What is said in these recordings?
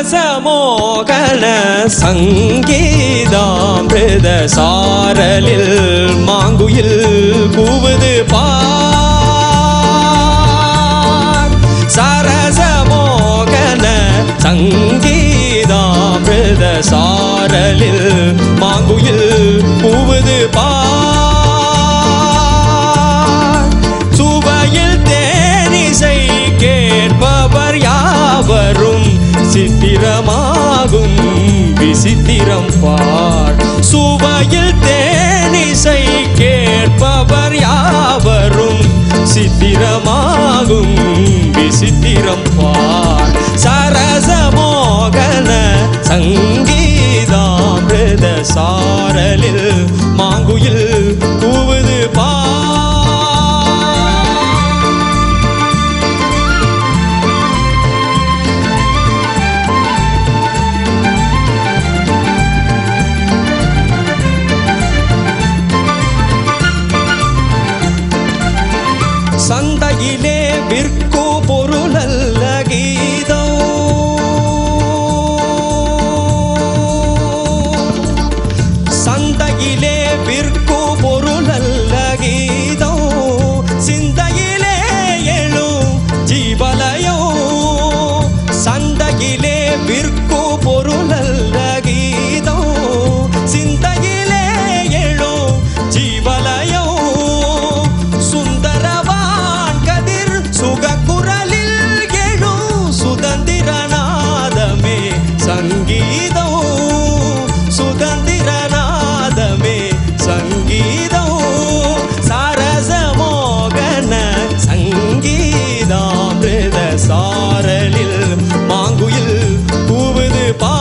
சரசமோகன சங்கீதாமிருத சாரலில் மாங்குயில் கூவுது பார் சரசமோகன சங்கீதாமிருத சாரலில் மாங்குயில் கூவுது பார் சுவையில் தேனிசை கேட்பவர் யாவரும் சித்திரமாகும் விசித்திரம் பார் சுவையில் தேனிசை கேட்பவர் யாவரும் சித்திரமாகும் விசித்திரம் பார் சரசமோகன சங்கீதாமிருத சாரலில் மாங்குயில் கூவுது பார் சந்தையிலே விற்கோ பொருளல்ல கீதம் சந்தையிலே விற்கோ பொருளல்ல கீதம் சிந்தையிலே எழும் ஜீவலயம் சந்தையிலே விற்கோ பொருளல்ல கீதம் சிந்தையிலே எழும் ஜீவலயம் சுந்தரவான் கதிர் சுகக்குரலில் எழும் சுதந்திரநாதமே சங்கீதம் சுதந்திரநாதமே சங்கீதம் சரசமோகன சங்கீதாமிருத சாரலில் மாங்குயில் கூவுது பா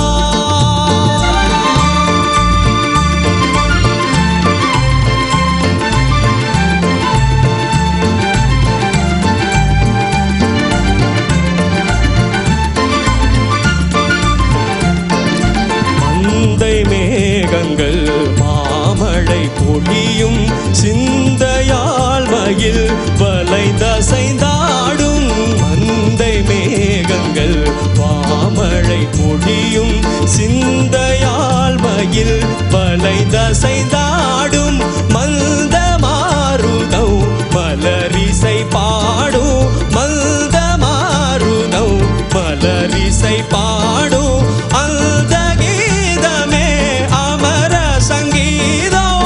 மந்தை மேகங்கள் மாமழை பொழியும் சிந்தையால் மயில் வளைந்தசைந்தாடும் மந்தை மேகங்கள் மாமழை பொழியும் சிந்தையால் மயில் வளைந்தசைந்தாடும் மந்த மாருதம் மலரிசை பாடும் மந்த மாருதம் மலரிசை பாடும் அந்த கீதமே அமர சங்கீதம்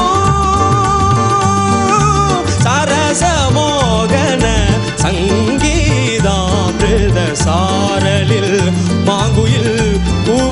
சரசமோகன சங்கீதாமிருத சாரலில் மாங்குயில் கூ